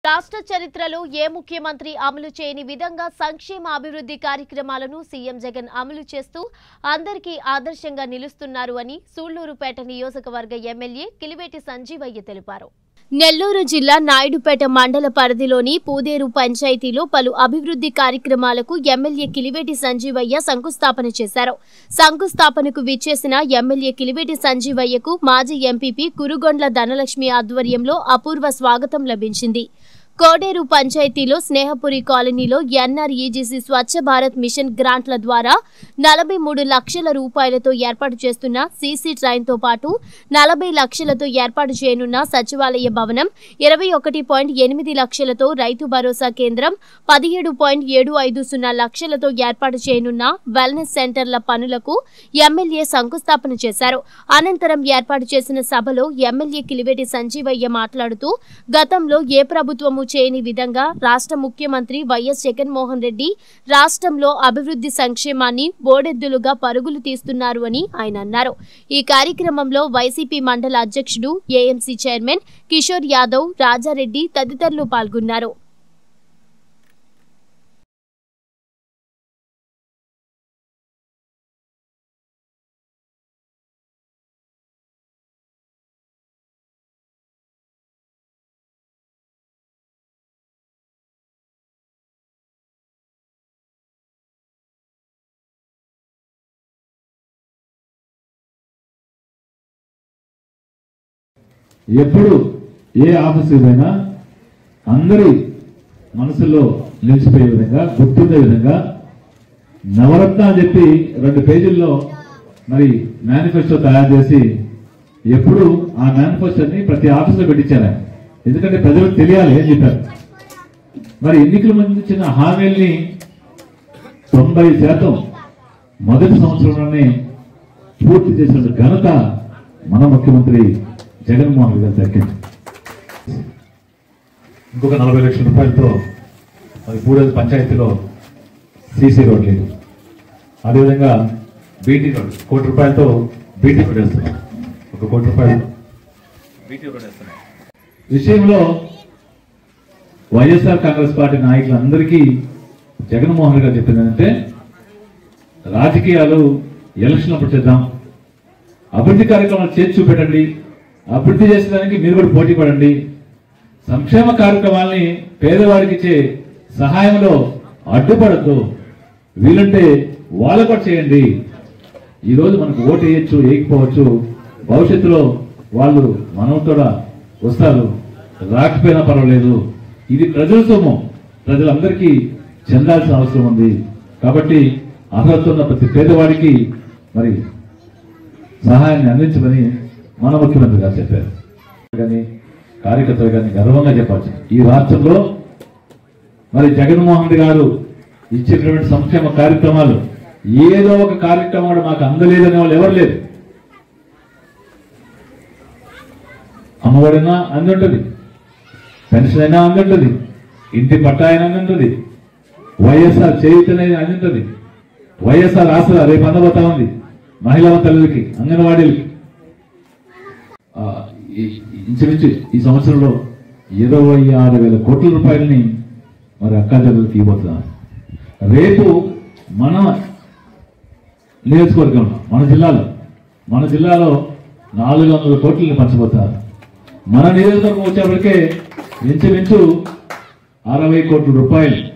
రాష్ట్ర చరిత్రలో ఏ ముఖ్యమంత్రి అమలు చేయని విధంగా సంక్షేమ అభివృద్ధి కార్యక్రమాలను సీఎం జగన్ అమలు చేస్తూ అందరికీ ఆదర్శంగా నిలుస్తున్నారు అని సూళ్లూరుపేట నియోజకవర్గ ఎమ్మెల్యే కిలివేటి సంజీవయ్య తెలిపారు నెల్లూరు జిల్లా నాయుడుపేట మండల పరిధిలోని పూదేరు పంచాయతీలో పలు అభివృద్ధి కార్యక్రమాలకు ఎమ్మెల్యే కిలివేటి సంజీవయ్య శంకుస్థాపన చేశారు శంకుస్థాపనకు విచ్చేసిన ఎమ్మెల్యే కిలివేటి సంజీవయ్యకు మాజీ ఎంపీపీ కురుగొండ్ల ధనలక్ష్మి ఆధ్వర్యంలో అపూర్వ స్వాగతం లభించింది కోడేరు పంచాయతీలో స్నేహపురి కాలనీలో ఎన్ఆర్ఈజీసీ స్వచ్ఛ భారత్ మిషన్ గ్రాంట్ల ద్వారా నలభై మూడు లక్షల రూపాయలతో ఏర్పాటు చేస్తున్న సీసీ ట్రైన్తో పాటు నలభై లక్షలతో ఏర్పాటు చేయనున్న సచివాలయ భవనం ఇరవై ఒకటి పాయింట్ ఎనిమిది లక్షలతో రైతు భరోసా కేంద్రం పదిహేడు పాయింట్ ఏడు ఐదు సున్నా లక్షలతో ఏర్పాటు చేయనున్న వెల్నెస్ సెంటర్ల పనులకు ఎమ్మెల్యే శంకుస్థాపన చేశారు అనంతరం ఏర్పాటు చేసిన సభలో ఎమ్మెల్యే కిలివేటి సంజీవయ్య మాట్లాడుతూ గతంలో ఏ ప్రభుత్వము చేయని విధంగా రాష్ట్ర ముఖ్యమంత్రి వైఎస్ జగన్మోహన్ రెడ్డి రాష్ట్రంలో అభివృద్ధి సంక్షేమాన్ని బోడెద్దులుగా పరుగులు తీస్తున్నారు అని ఆయన అన్నారు ఈ కార్యక్రమంలో వైసీపీ మండల అధ్యక్షుడు ఏఎంసీ చైర్మన్ కిషోర్ యాదవ్ రాజారెడ్డి తదితరులు పాల్గొన్నారు ఎప్పుడు ఏ ఆఫీస్కి పోయినా అందరి మనసులో నిలిచిపోయే విధంగా గుర్తుండే విధంగా నవరత్న అని చెప్పి రెండు పేజీల్లో మరి మేనిఫెస్టో తయారు చేసి ఎప్పుడు ఆ మేనిఫెస్టోని ప్రతి ఆఫీసులో పెట్టించారు ఆయన. ఎందుకంటే ప్రజలకు తెలియాలి ఏం చెప్పారు మరి ఎన్నికల ముందు ఇచ్చిన హామీల్ని తొంభై శాతం మొదటి సంవత్సరంలోనే పూర్తి చేసిన ఘనత మన ముఖ్యమంత్రి జగన్మోహన్ రెడ్డి గారు దక్కింది ఇంకొక నలభై లక్షల రూపాయలతో మరి పూడేది పంచాయతీలో సీసీ రోడ్ లేదు అదేవిధంగా బీటీ రోడ్ కోటి రూపాయలతో బీటీ రోడ్ వేస్తున్నాం ఒక కోటి రూపాయలు బీటీ రోడ్ వేస్తున్నాం విషయంలో వైఎస్ఆర్ కాంగ్రెస్ పార్టీ నాయకులందరికీ జగన్మోహన్ రెడ్డి గారు చెప్పింది ఏంటంటే రాజకీయాలు ఎలక్షన్ అప్పుడు చేద్దాం అభివృద్ధి కార్యక్రమాలు చేసి చూపెట్టండి అభివృద్ధి చేసేదానికి మీరు కూడా పోటీ పడండి సంక్షేమ కార్యక్రమాల్ని పేదవాడికి ఇచ్చే సహాయంలో అడ్డుపడద్దు వీలుంటే వాళ్ళు కూడా చేయండి ఈరోజు మనకు ఓటు వేయచ్చు వేయకపోవచ్చు భవిష్యత్తులో వాళ్ళు మనం కూడా వస్తారు రాకపోయినా పర్వాలేదు ఇది ప్రజల సొమ్ము ప్రజలందరికీ చెందాల్సిన అవసరం ఉంది కాబట్టి అర్హత ఉన్న ప్రతి పేదవాడికి మరి సహాయాన్ని అందించమని మన ముఖ్యమంత్రి గారు చెప్పారు కానీ కార్యకర్తలు కానీ గర్వంగా చెప్పచ్చు ఈ రాష్ట్రంలో మరి జగన్మోహన్ రెడ్డి గారు ఇచ్చినటువంటి సంక్షేమ కార్యక్రమాలు ఏదో ఒక కార్యక్రమం కూడా మాకు అందలేదనే వాళ్ళు ఎవరు లేరు అమ్మఒడైనా అంది ఉంటుంది పెన్షన్ అయినా అంది ఉంటుంది ఇంటి పట్టా అయినా అంది ఉంటుంది వైఎస్ఆర్ చేయుతనే అంది ఉంటుంది వైఎస్ఆర్ ఆసరా రేపు అందబోతా ఉంది మహిళా తల్లులకి అంగన్వాడీలకి ఆ, ఈ- ఇంచుమించు ఈ సంవత్సరంలో ఇరవై ఆరు వేల కోట్ల రూపాయలని మరి అక్కాచెల్లెలకు ఇవ్వబోతున్నారు రేపు మన నియోజకవర్గంలో మన జిల్లాలో మన జిల్లాలో నాలుగు వందల కోట్లని పంచబోతున్నారు మన నియోజకవర్గం వచ్చేప్పటికే ఇంచుమించు అరవై కోట్ల రూపాయలు